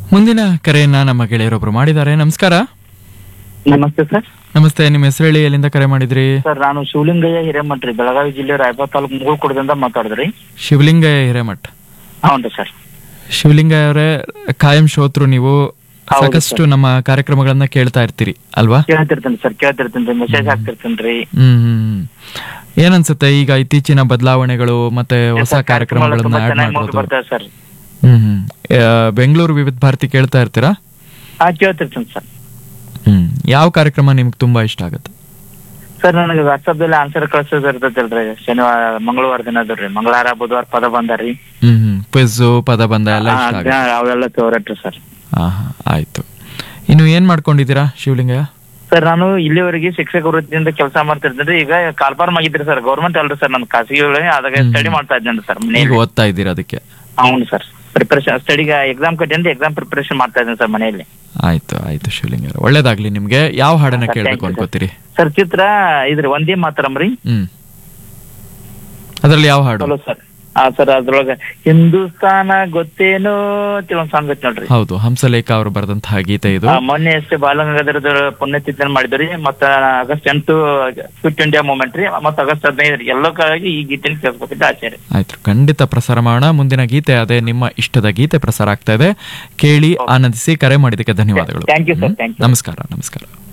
ಮುಂದಿನ ಕರೆಯನ್ನ ನಮ್ಮ ಗೆಳೆಯರೊಬ್ರು ಮಾಡಿದ್ದಾರೆ ನಮಸ್ಕಾರ ನಮಸ್ತೆ ಸರ್ ನಮಸ್ತೆ ನಿಮ್ಮ ಹೆಸರು ಹೇಳಿ ಎಲ್ಲಿಂದ ಕರೆ ಮಾಡಿದ್ರಿ ಸರ್ ನಾನು ಶಿವಲಿಂಗಯ್ಯ ಹಿರೇಮಠ್ ರೀ ಬೆಳಗಾವಿ ಜಿಲ್ಲೆ ರಾಯಬಾಗ್ ತಾಲೂಕು ಮುಗುಳ್ಕೊಡದಿಂದ ಮಾತಾಡಿದ್ರಿ ಶಿವಲಿಂಗಯ್ಯ ಹಿರೇಮಠ್ ಹೌನ್ರಿ ಸರ್ ಶಿವಲಿಂಗಯ್ಯ ಅವರೇ ಕಾಯಂ ಶ್ರೋತೃ ನೀವು ಹೌದು ಸಾಕಷ್ಟು ನಮ್ಮ ಕಾರ್ಯಕ್ರಮಗಳನ್ನ ಕೇಳ್ತಾ ಇರ್ತೀರಿ ಅಲ್ವಾ ಕೇಳ್ತಿರ್ತೇನೆ ಸರ್ ಕೇಳ್ತಿರ್ತೇನೆ ಮೆಸೇಜ್ ಹಾಕ್ತಿರ್ತೇನೆ ರೀ ಹ್ಮ್ ಹ್ಮ್ ಹ್ಮ್. ಏನನ್ಸುತ್ತೆ ಈಗ ಇತ್ತೀಚಿನ ಬದಲಾವಣೆಗಳು ಮತ್ತೆ ಹೊಸ ಕಾರ್ಯಕ್ರಮಗಳನ್ನ ತುಂಬಾ ಆಡ್ ಚೆನ್ನಾಗಿ ಮೂಡಿ ಮಾಡ್ಬೋದು ಬರ್ತಾರೆ ಸರ್ ಹ್ಮ್ ಹ್ಮ್ ಆ, ಬೆಂಗಳೂರು ವಿವಿಧ ಭಾರತಿ ಕೇಳ್ತಾ ಇರ್ತೀರಾ ಹಾ ಕೇಳ್ತಿರ್ತೇನೆ ಸರ್ ಹ್ಮ್ ಯಾವ ಕಾರ್ಯಕ್ರಮ ನಿಮ್ಗೆ ತುಂಬಾ ಇಷ್ಟ ಆಗುತ್ತೆ ಸರ್ ನನಗೆ ವಾಟ್ಸಪ್ ದಲ್ಲಿ ಆನ್ಸರ್ ಕಳ್ಸೋದು ಇರ್ತೈತಲ್ರಿ ಶನಿವಾರ ಮಂಗಳವಾರ ದಿನದ ರೀ ಮಂಗಳವಾರ ಬುಧವಾರ ಪದ ಬಂದಾರಿ ಹ್ಮ್ ಹ್ಮ್ ಕ್ವಿಝು ಪದ ಬಂದ ಎಲ್ಲ ಇಷ್ಟ ಆಗುತ್ತೆ ಅವೆಲ್ಲ ಫೇವ್ರೇಟ್ ರೀ ಸರ್ ಹಾ ಹಾ ಆಯ್ತು ಇನ್ನು ಏನ್ ಮಾಡ್ಕೊಂಡಿದ್ದೀರಾ ಶಿವಲಿಂಗಯ್ಯ ಸರ್ ನಾನು ಇಲ್ಲಿವರೆಗೆ ಶಿಕ್ಷಕ ವೃತ್ತಿಯಿಂದ ಕೆಲಸ ಮಾಡ್ತಿರ್ತೇನೆ ಈಗ ಕಾಲ್ಫಾರ್ಮ್ ಆಗಿದ್ರಿ ಸರ್ ಗೌರ್ಮೆಂಟ್ ಅಲ್ರಿ ಸರ್ ನಾನು ಖಾಸಗಿ ಅದಾಗ ಸ್ಟಡಿ ಮಾಡ್ತಾ ಇದ್ದೇನೆ ಸರ್ ಈಗ ಮನೆಯಲ್ಲಿ ಓದ್ತಾ ಇದ್ದೀರಾ ಅದಕ್ಕೆ అవును సార్ ప్రిపరేషన్ స్టడీగా ఎగ్జామ్ కట్టండి ఎగ్జామ్ ప్రిపరేషన్ ಮಾಡ್ತಾ ಇದ್ದೀನಿ ಸರ್ ಮನೆಯಲ್ಲಿ ಆಯ್ತು ಆಯ್ತು ಶಿವಲಿಂಗಯ್ಯ ಒಳ್ಳೇದಾಗ್ಲಿ ನಿಮ್ಗೆ ಯಾವ ಹಾಡನ್ನ Sir, ಕೇಳ್ಬೇಕು thank you, sir. ಅನ್ಕೋತೀರಿ ಸರ್ ಚಿತ್ರ ಇದ್ರಿ ಒಂದೇ ಮಾತರಂ ರೀ ಹ್ಮ್ ಅದ್ರಲ್ಲಿ ಯಾವ ಹಾಡು ಹಲೋ ಸರ್ ಹಾ ಸರ್ ಅದ್ರೊಳಗ ಹಿಂದೂಸ್ತಾನ ಗೊತ್ತೇನೋ ಅಂತ ಒಂದ್ ಸಾಂಗ್ ಐತಿ ನೋಡ್ರಿ ಹೌದು ಹಂಸಲೇಖ ಅವರು ಬರೆದಂತಹ ಗೀತೆ ಇದು ಆ, ಮೊನ್ನೆ ಅಷ್ಟೇ ಬಾಲಗಂಗಾಧರದ ಪುಣ್ಯತಿಥಿಯನ್ನು ಮಾಡಿದ್ರಿ ಮತ್ತ ಆಗಸ್ಟ್ ಎಂಟು ಕ್ವಿಟ್ ಇಂಡಿಯಾ ಮೂಮೆಂಟ್ ರೀ ಮತ್ತ ಆಗಸ್ಟ್ ಹದಿನೈದು ರೀ ಎಲ್ಲಕ್ಕಾಗಿ ಈ ಗೀತೆನ ಕೇಳ್ಬೇಕಿದ್ದ ಆಚೆ ರೀ ಆಯ್ತು ಖಂಡಿತ ಪ್ರಸಾರ ಮಾಡೋಣ ಮುಂದಿನ ಗೀತೆ ಅದೇ ನಿಮ್ಮ ಇಷ್ಟದ ಗೀತೆ ಪ್ರಸಾರ ಆಗ್ತಾ ಇದೆ ಕೇಳಿ ಆನಂದಿಸಿ ಕರೆ ಮಾಡಿದ್ದಕ್ಕೆ ಧನ್ಯವಾದಗಳು Thank you, sir. Hmm? Thank you. ನಮಸ್ಕಾರ ನಮಸ್ಕಾರ